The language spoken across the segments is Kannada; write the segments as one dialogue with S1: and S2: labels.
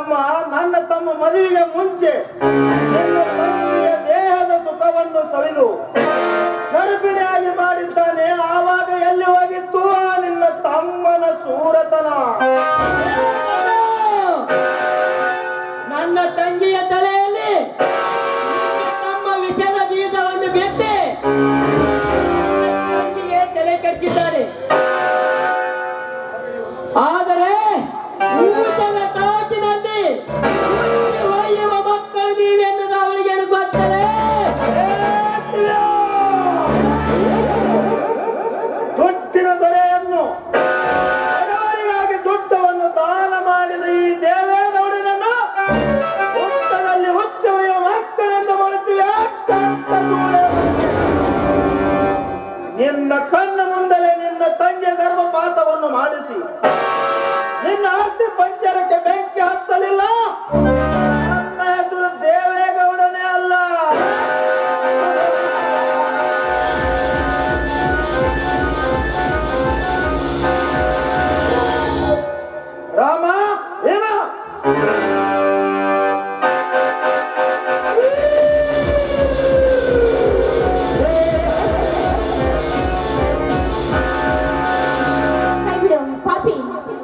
S1: ತಮ್ಮ ನನ್ನ ತಮ್ಮ ಮದುವೆಗೆ ಮುಂಚೆ ನಿನ್ನ ತಂಗಿಯ ದೇಹದ ಸುಖವನ್ನು ಸವಿದು ಗರ್ಭಿಣಿಯಾಗಿ ಮಾಡಿದ್ದಾನೆ ಆವಾಗ ಎಲ್ಲಿ ಹೋಗಿತ್ತು ಆ ನಿನ್ನ ತಮ್ಮನ ಸೂರತನ
S2: ನನ್ನ ತಂಗಿಯ ತಲೆಯಲ್ಲಿ ನಮ್ಮ ವಿಷದ ಬೀಜವನ್ನು ಬಿತ್ತಿ ತಂಗಿಗೆ ತಲೆ ಕೆಡಿಸಿದ್ದಾರೆ ಆದರೆ ಊಟದ ತಾಟಿನಲ್ಲಿ ಒಯ್ಯುವ ಮಕ್ಕಳು ನೀವೆನ್ನುವುದು ಅವಳಿಗೆ ಗೊತ್ತಲೇ
S1: ದುಡ್ಡಿನ ದೊರೆಯನ್ನು ಬಡವರಿಗಾಗಿ ದುಡ್ಡವನ್ನು ದಾನ ಮಾಡಿದ ಈ ದೇವೇಗೌಡನನ್ನು ಹುತ್ತದಲ್ಲಿ ಹುಚ್ಚವೆಯ ಮಕ್ಕಳೆಂದು ಮಾಡುತ್ತೀವಿ ನಿನ್ನ ಕಣ್ಣ ಮುಂದಲೇ ನಿನ್ನ ತಂಗಿಯ ಗರ್ಭಪಾತವನ್ನು ಮಾಡಿಸಿ ನಿನ್ನ ಆಸ್ತಿ ಪಂಜರಕ್ಕೆ ಬೆಂಕಿ ಹಚ್ಚಲಿಲ್ಲ ನನ್ನ ಹೆಸರು ದೇವೇಗೌಡನೇ ಅಲ್ಲ ರಾಮ ಏನ
S3: ಕೈ ಬಿಡು ಪಾಪಿ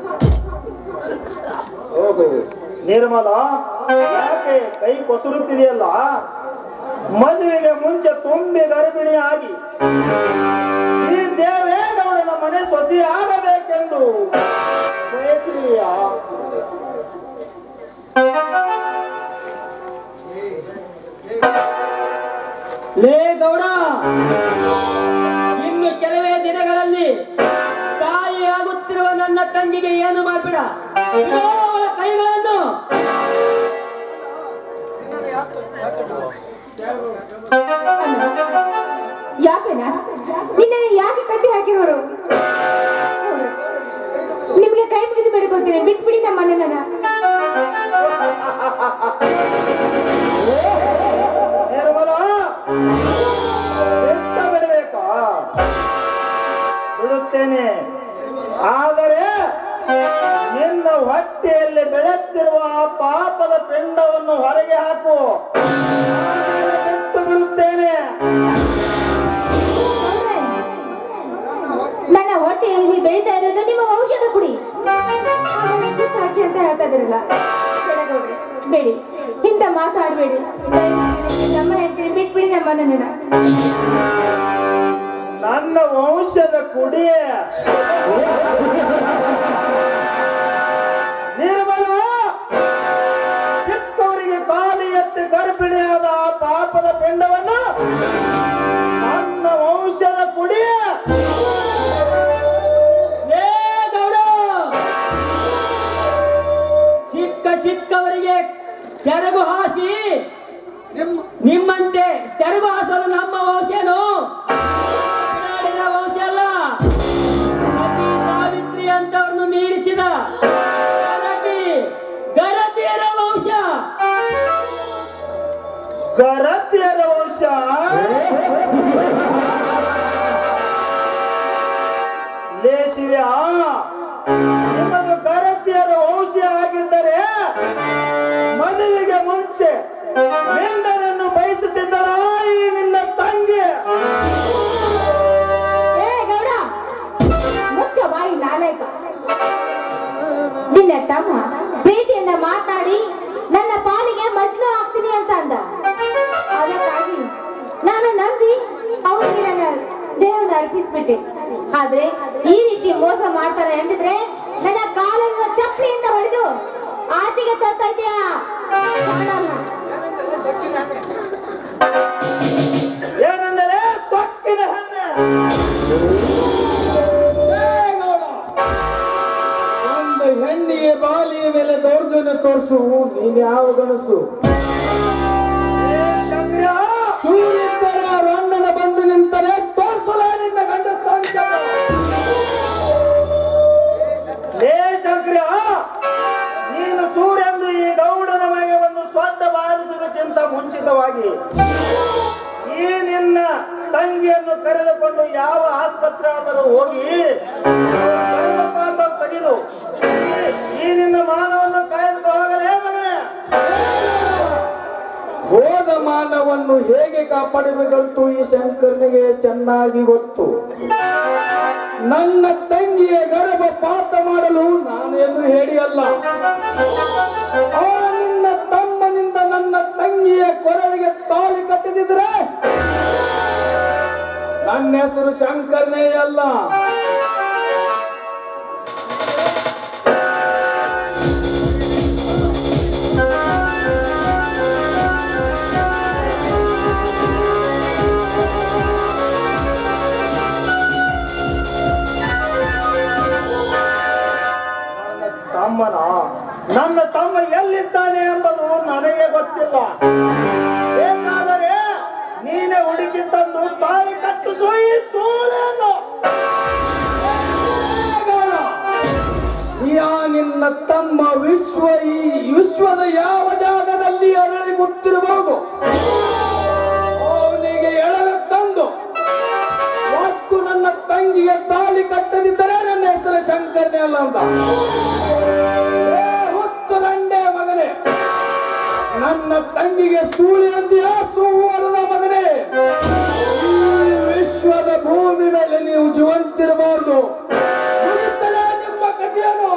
S1: ನಿರ್ಮಲ ಯಾಕೆ ಕೈ ಕೊಸುರುತ್ತಿದೆಯಲ್ಲ ಮದುವೆಗೆ ಮುಂಚೆ ತುಂಬಿ ಗರ್ಭಿಣಿಯಾಗಿ ಈ ದೇವೇಗೌಡನ ಮನೆ ಸೊಸಿ ಆಗಬೇಕೆಂದು ಬಯಸಿದೆಯಾ
S2: ಲೇ ಗೌಡ ಇನ್ನು ಕೆಲವೇ ದಿನಗಳಲ್ಲಿ ತಾಯಿ ಆಗುತ್ತಿರುವ ನನ್ನ ತಂಗಿಗೆ ಏನು ಮಾಡ್ಬೇಡ ಇಗೋ ಅವಳ ಕೈಗಳನ್ನು
S3: ಯಾಕೆನ ನಿನ್ನನ್ನು ಯಾಕೆ ಕಟ್ಟಿ ಹಾಕಿರೋರು ನಿಮ್ಗೆ ಕೈ ಮುಗಿದು ಬೇಡ್ಕೊಳ್ತೀನಿ ಬಿಟ್ಬಿಡಿ ನಮ್ಮ ಅಣ್ಣನ
S1: ನಿರ್ಮಲ ಬೆಟ್ಟ ಬಿಡಬೇಕಾ ಬಿಡುತ್ತೇನೆ ಆದರೆ ನಿನ್ನ ಹೊಟ್ಟೆಯಲ್ಲಿ ಬೆಳೆಯುತ್ತಿರುವ ಆ ಪಾಪದ ಪಿಂಡವನ್ನು ಹೊರಗೆ ಹಾಕು ಆಮೇಲೆ ಬಿಟ್ಟು ಬಿಡುತ್ತೇನೆ
S3: ನನ್ನ ಹೊಟ್ಟೆಯಲ್ಲಿ ಬೆಳೀತಾ ಇರೋದು ನಿಮ್ಮ ಔಷಧ ಕುಡಿ ಆಮೇಲೆ ಕಿತ್ತು ಹಾಕಿ ಅಂತ ಹೇಳ್ತಾ ಇದ್ರಲ್ಲ ಕೆಳಗವ್ರೆ, ಬೇಡಿ ಇಂಥ ಮಾತಾಡಬೇಡಿ ನಮ್ಮ ಹೇಳ್ತೀನಿ ಬಿಟ್ಬಿಡಿ ನಮ್ಮ ಅಣ್ಣನ
S1: ನನ್ನ ವಂಶದ ಕುಡಿಯೇ ನಿರ್ಮಲ ಚಿಕ್ಕವರಿಗೆ ಕಾಲಿ ಎತ್ತಿ ಗರ್ಭಿಣಿಯಾದ ಆ ಪಾಪದ ಪಿಂಡವನ್ನು ನನ್ನ ವಂಶದ ಕುಡಿಯೇ
S2: ಲೇ ಗೌಡ ಸಿಕ್ಕ ಸಿಕ್ಕವರಿಗೆ ಸೆರಗು ಹಾಸಿ ನಿಮ್ಮಂತೆ ಸೆರಗು ಹಾಸಲು ನಮ್ಮ ವಂಶನು ನಾಡಿನ ವಂಶ ಅಲ್ಲ ಸತಿ ಸಾವಿತ್ರಿ ಅಂತವ್ರನ್ನು ಮೀರಿಸಿದ ಗರತಿ ಗರತಿಯರ ವಂಶ
S1: ಗರತಿಯರ ವಂಶ ಲೇಸಿವ್ಯಾ ನಿಮ್ಮದು ಗರತಿಯರ ವಂಶ ಆಗಿದ್ದರೆ ಮದುವೆಗೆ ಮುಂಚೆ ಮೆಂಡನನ್ನು ಬಯಸುತ್ತಿದ್ದಳ ಈ ನಿನ್ನ ತಂಗಿ
S3: ಏ ಗೌಡ ಮುಚ್ಚ ಬಾಯಿ ನಾಲೇಕ ನಿನ್ನ ತಮ್ಮ ಪ್ರೀತಿಯಿಂದ ಮಾತಾಡಿ ನನ್ನ ಪಾಲಿಗೆ ಮಜ್ನು ಆಗ್ತೀನಿ ಅಂತ ಅಂದ ಅದಕ್ಕಾಗಿ ನಾನು ನಂಬಿ ಅವನಿಗೆ ನನ್ನ ದೇವನ ಅರ್ಪಿಸ್ಬಿಟ್ಟೆ ಆದ್ರೆ ಈ ರೀತಿ ಮೋಸ ಮಾಡ್ತಾರೆ ಎಂದಿದ್ರೆ ನನ್ನ ಕಾಲನ್ನ ಚಪ್ಪಲಿಯಿಂದ ಹೊಡೆದು ಆಚೆಗೆ ತರ್ತಾ ಇದೆಯಾ
S1: ಏನೆಂದರೆ ಸೊಕ್ಕಿನ ಹೆಣ್ಣೆ
S4: ಒಂದು ಹೆಣ್ಣಿಗೆ ಬಾಲಿಯ ಮೇಲೆ ದೌರ್ಜನ್ಯ ತೋರಿಸು ನೀನ್ ಯಾವ ಗನಸು
S1: ಏ ಶಂಕ್ರ್ಯ,
S4: ಸೂರ್ಯತ್ತರ ರಣ್ಣನ ಬಂದು ನಿಂತರೆ ತೋರ್ಸಲ ನಿನ್ನ ಗಂಡಸ್ತಾನಿಗೆ
S1: ಲೇ ಶಂಕ್ರ್ಯ, ನೀನು ಸೂರ್ಯಂದು ಈ ಗೌಡನ ಮನೆಗೆ ಒಂದು ಸ್ವಂತ ಬಾರಿಸುವುದಕ್ಕಿಂತ ಮುಂಚಿತವಾಗಿ ಈ ನಿನ್ನ ತಂಗಿಯನ್ನು ಕರೆದುಕೊಂಡು ಯಾವ ಆಸ್ಪತ್ರೆ ಆದರೂ ಹೋಗಿ ಗರ್ಭಪಾತ ತೆಗೆದು ಈ- ಈ ನಿನ್ನ ಮಾನವನ್ನು ಕಾಯ್ದುಕೊ ಹೋಗಲೇ ಮಗ
S4: ಕಾಪಾಡಬೇಕಂತೂ ಈ ಶಂಕರನಿಗೆ ಚೆನ್ನಾಗಿ ಗೊತ್ತು ನನ್ನ ತಂಗಿಯ ಗರ್ಭಪಾತ ಮಾಡಲು ನಾನೇನು ಹೇಳಿಯಲ್ಲ ಅವರ ನಿನ್ನ ತಮ್ಮನಿಂದ ನನ್ನ ತಂಗಿಯ ಕೊರಳಿಗೆ ತಾಳಿ ಕಟ್ಟಿದಿದ್ರೆ ನನ್ನ ಹೆಸರು ಶಂಕರನೇ ಅಲ್ಲ
S1: ನನ್ನ ತಮ್ಮನ ನನ್ನ ತಮ್ಮ ಎಲ್ಲಿದ್ದಾನೆ ಎಂಬುದು ನನಗೆ ಗೊತ್ತಿಲ್ಲ ಬೇಕಾದರೆ ನೀನೇ ಹುಡುಕಿ ತಂದು ತಾಳಿ ಕಟ್ಟಿಸು ಈ ಸೂಳೆಯನ್ನು
S4: ಯಾ ನಿನ್ನ ತಮ್ಮ ವಿಶ್ವ ಈ ವಿಶ್ವದ ಯಾವ ಜಾಗದಲ್ಲಿ ಅರಳಿ ಗೊತ್ತಿರಬಹುದು ಅವನಿಗೆ ಎಳೆದ ತಂದು ಮತ್ತು ನನ್ನ ತಂಗಿಗೆ ತಾಳಿ ಕಟ್ಟದಿದ್ದರೆ ನನ್ನ ಹೆಸರು ಶಂಕರನೇ ಅಲ್ಲ ಅಂತ ಏ ಹುತ್ತು ರಂಡೆ ಮಗನೇ ನನ್ನ ತಂಗಿಗೆ ಸೂಳಿ ಅಂದಿಯ ಸುವರ್ಣ ಮಗನೇ ಈ ವಿಶ್ವದ ಭೂಮಿ ಮೇಲೆ ನೀವು ಜೀವಂತಿರಬಹುದು ಮುಗಿತಲೇ ನಿಮ್ಮ ಕಥೆಯನ್ನು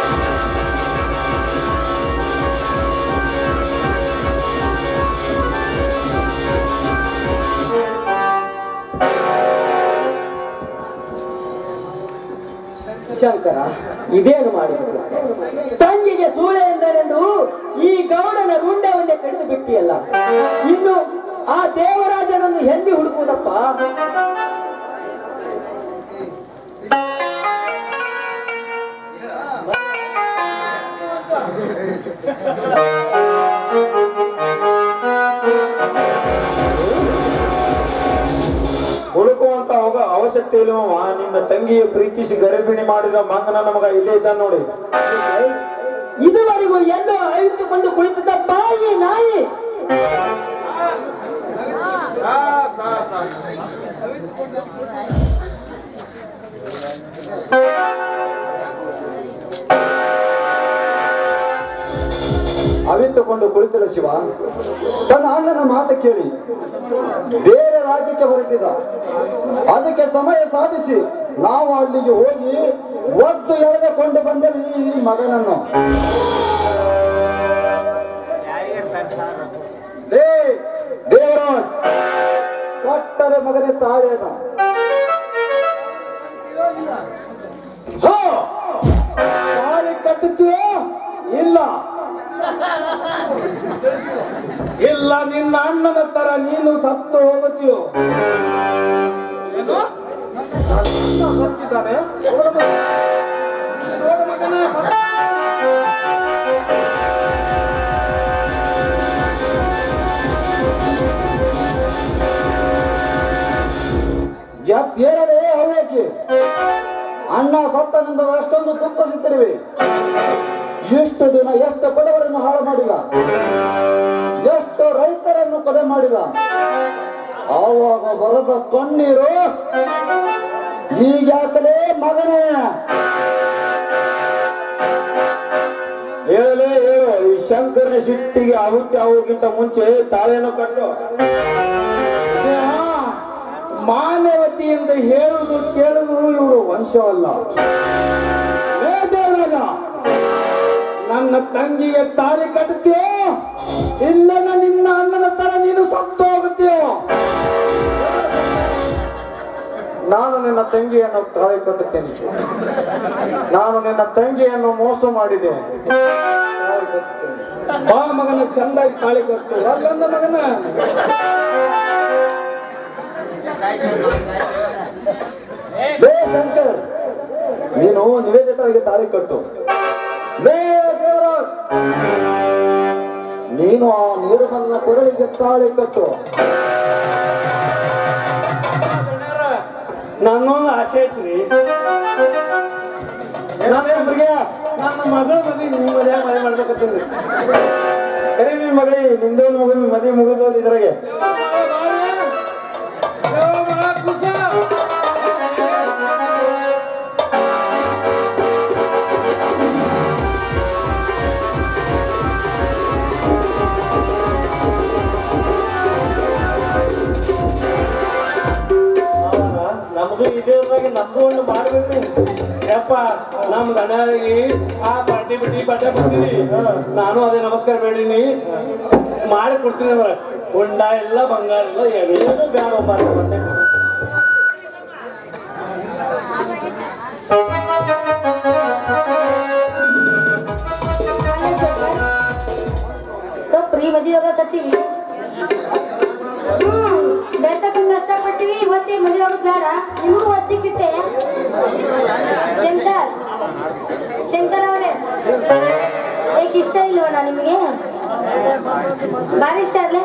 S2: ಶಂಕರ ಇದೇನು ಮಾಡಿದ್ರು ತಂಗಿಗೆ ಸೂಳೆ ಎಂದರೆಂದು ಈ ಗೌಡನ ರುಂಡವನ್ನೇ ಕಡಿದು ಬಿಟ್ಟಿಯಲ್ಲ ಇನ್ನು ಆ ದೇವರಾಜನನ್ನು ಎಲ್ಲಿ ಹುಡುಕುವುದಪ್ಪ
S5: ಹುಡುಕುವಂತ ಹೋಗ ಅವಶ್ಯಕತೆ ಇಲ್ಲವ ನಿನ್ನ ತಂಗಿಯ ಪ್ರೀತಿಸಿ ಗರ್ಭಿಣಿ ಮಾಡಿದ ಮಂಗನ ನಮಗ ಇಲ್ಲೇ ಇದ್ದ ನೋಡಿ
S2: ಇದುವರೆಗೂ ಎಲ್ಲೋ ಅಳಿತುಕೊಂಡು ಕುಳಿತಿದ್ದ ಬಾಯಿ ನಾಯಿ
S5: ಅವಿತುಕೊಂಡು ಕುಳಿತಿಲ್ಲ ಶಿವ ತನ್ನ ಅಣ್ಣನ ಮಾತು ಕೇಳಿ ಬೇರೆ ರಾಜ್ಯಕ್ಕೆ ಹೊರಟಿದ ಅದಕ್ಕೆ ಸಮಯ ಸಾಧಿಸಿ ನಾವು ಅಲ್ಲಿಗೆ ಹೋಗಿ ಒದ್ದು ಎಳೆದುಕೊಂಡು ಬಂದೆವು ಈ ಮಗನನ್ನು ಏ, ದೇವರಾಜ್ ಕೊಟ್ಟರೆ ಮಗನೇ ತಾಳೇನ
S4: ಹೋ! ತಾಳಿ ಕಟ್ಟುತ್ತೀಯೋ ಇಲ್ಲ ಇಲ್ಲ ನಿನ್ನ ಅಣ್ಣನ ತರ ನೀನು ಸತ್ತು ಹೋಗುತ್ತೀಯೋ ಏನು? ನನ್ನ ಅಣ್ಣ ಸತ್ತಿದ್ದಾನೆ ನೋಡು ಮಗನೇ, ಸತ್ತ.
S5: ಎದ್ದೇಳದೆ ಹವ್ಯಕ್ಕೆ ಅಣ್ಣ ಸತ್ತನಿಂದ ಅಷ್ಟೊಂದು ದುಃಖ ಸಿಕ್ಕಿರುವೆ ಎಷ್ಟು ದಿನ ಎಷ್ಟು ಬಡವರನ್ನು ಹಾಳು ಮಾಡಿದ ಎಷ್ಟು ರೈತರನ್ನು ಕೊಲೆ ಮಾಡಿದ ಆವಾಗ ಬರದ ಕಣ್ಣೀರು ಈಗ್ಯಾಕಲೇ ಮಗನೇ ಹೇಳಲೇ ಹೇಳು ಈ ಶಂಕರನ ಸಿಟ್ಟಿಗೆ ಆಹುತಿ ಆಗೋಕ್ಕಿಂತ ಮುಂಚೆ ತಾಳೆಯನ್ನು ಕಟ್ಟು
S4: ದೇವ, ಮಾನವತೆಯಿಂದ ಹೇಳುವುದು ಕೇಳುವುದು ಇವರು ವಂಶವಲ್ಲ ಏ ದೇವರಾಜ ನನ್ನ ತಂಗಿಗೆ ತಾಳಿ ಕಟ್ಟುತ್ತೀಯೋ ಇಲ್ಲ ನಿನ್ನ ಅಣ್ಣನ ತರ ನೀನು ಸತ್ತು ಹೋಗುತ್ತೀಯೋ
S5: ನಾನು ನಿನ್ನ ತಂಗಿಯನ್ನು ತಾಳಿ ಕಟ್ಟುತ್ತೇನೆ ನಾನು ನಿನ್ನ ತಂಗಿಯನ್ನು ಮೋಸ ಮಾಡಿದೆ ತಾಳಿ ಕಟ್ಟುತ್ತೇನೆ.
S4: ಬಾ ಮಗನ ಚಂದಾಗಿ ತಾಳಿ ಕಟ್ಟು ಅಲ್ಲಂದ ಮಗನ
S5: ಲೇ ಶಂಕರ್ ನೀನು ನಿವೇದಿತರಿಗೆ ತಾಳಿ ಕಟ್ಟು ಲೇ ದೇವರಾಜ್ ನೀನು ಆ ನೀರುಮನ್ನ ಕೊರಳಿಗೆ ತಾಳಿ ಕಟ್ಟು
S1: ನನ್ನೊಂದು ಆಸೆ ಐತ್ರಿ
S5: ನಾನೇನ್ರಿಗೆ
S1: ನನ್ನ ಮಗಳ ಮದುವೆ ನಿಮ್ಮ ಮದುವೆ ಮನೆ ಮಾಡ್ಬೇಕಂತಂದ್ರಿ
S5: ಕರಿ ನಿನ್ ಮಗಳಿ ನಿಂದೊಂದು ಮಗನ ಮದುವೆ ಮುಗಿದೋದು ಇದ್ರಾಗೆ
S1: ತಕ್ಕೊಂಡು ಮಾಡ್ಬೇಕು ಯಪ್ಪ ನಮ್ ದಣಿಯಾಗಿ ಆ ಪಾರ್ಟಿ ಬಿಟ್ಟಿ ಬಟ್ಟೆ ಕೊಡ್ತೀನಿ ನಾನು ಅದೇ ನಮಸ್ಕಾರ ಬೇಡೀನಿ ಮಾಡಿ ಕೊಡ್ತೀನಿ ಅಂದ್ರ ಉಂಡ ಇಲ್ಲ ಬಂಗಾರ ಇಲ್ಲ ಏನು ಬೇಡ ಬಟ್ಟೆ ಕೊಡು.
S3: ಫ್ರೀ ಮದುವೆ ಹೋಗಕತ್ತೀವಿ ಬೆಳ್ತಕ್ಕಂಗ್ ಕಷ್ಟಪಟ್ಟಿವಿ ಇವತ್ತೇ ಮದುವೆ ಹೋಗೋದು ಬೇಡ ನಿಮಗೂ ಒತ್ತು ಸಿಕ್ಕಿತ್ತೆ ಶಂಕರ್ ಶಂಕರ್ ಅವರೇ ಏಕೆ ಇಷ್ಟ ಇಲ್ವಣ್ಣ ನಿಮಗೆ ಭಾರಿ ಇಷ್ಟ ಅಲ್ಲೇ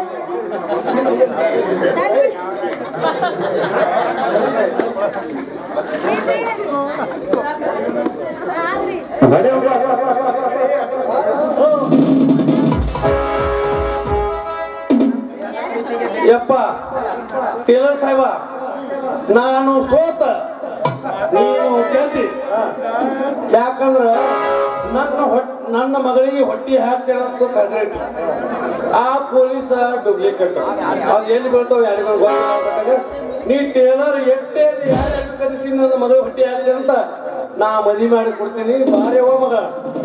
S1: ಯಪ್ಪ ಟೇಲರ್ ಸಾಹೇಬ ನಾನು ಸೋತ ನೀನು ಗೆದ್ದಿ ಯಾಕಂದ್ರ ನನ್ನ ಹೊಟ್ ನನ್ನ ಮಗಳಿಗೆ ಹೊಟ್ಟಿ ಹಾಕ್ತೇನಂತ ಕರೆಕ್ಟ್ ಆ ಪೊಲೀಸ ಡೂಪ್ಲಿಕೇಟ್ ಅದು ಎಲ್ಲಿ ಬೀಳ್ತಾವ ಯಾರಿಗೂ ಗೊತ್ತಿಲ್ಲ ನೀ ಟೇಲರ್ ಎಷ್ಟೇ ಯಾರು ಕರೆಸಿ ನನ್ನ ಮಗಳು ಹೊಟ್ಟಿ ಹಾಕ್ತೇನೆ ಅಂತ ನಾ ಮದುವೆ ಮಾಡಿ ಕೊಡ್ತೀನಿ ಬಾರಿ ಹೋ ಮಗ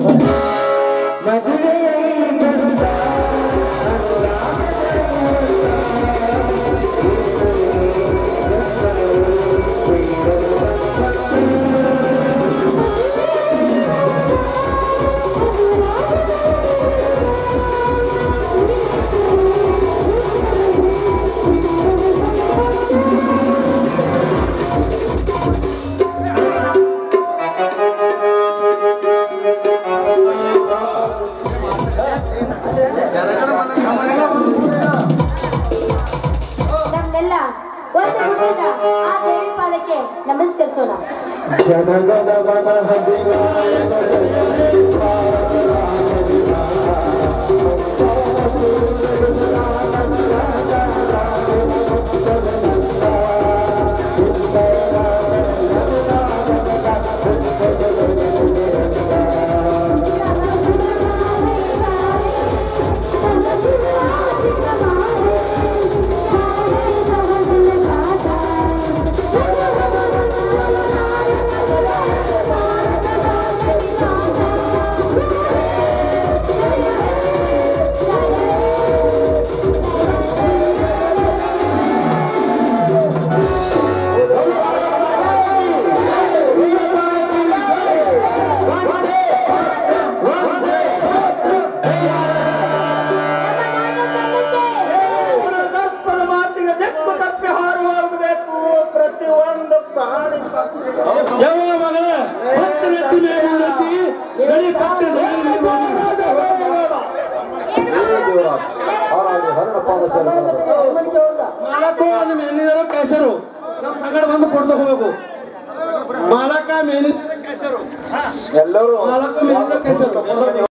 S3: ನಮ್ನೆಲ್ಲ ಒಂದು ಹುಡುಗ ಆ ದೇವಿ ಪಾದಕ್ಕೆ ನಮಸ್ಕರಿಸೋಣ
S1: ದರ್ಪದ ಮಾತಿಗೆ ದಿಕ್ಕು ತಪ್ಪಿ ಹಾರುವಾಗಬೇಕು ಪ್ರತಿಯೊಂದು ಪ್ರಾಣಿ ಯಾವ ಮಗ ಹತ್ತು ನೆತ್ತಿ ಮೇಲೆ ಉನ್ನತಿ, ಗಡಿ ಕಟ್ಟಿ ನಡುವಿನಲ್ಲಿ ಮಾಲಕೋ ಒಂದು ಮೇಲಿನ ಕೆಸರು ನಮ್ಮ ಸಂಗಡ ಬಂದು ಕೊಡ್ತಾ ಹೋಗ್ಬೇಕು ಮಾಲಕ ಮೇಲಿನ ಕೆಸರು
S5: ಎಲ್ಲರೂ
S1: ಮಾಲಕ ಮೇಲಿನ ಕೆಸರು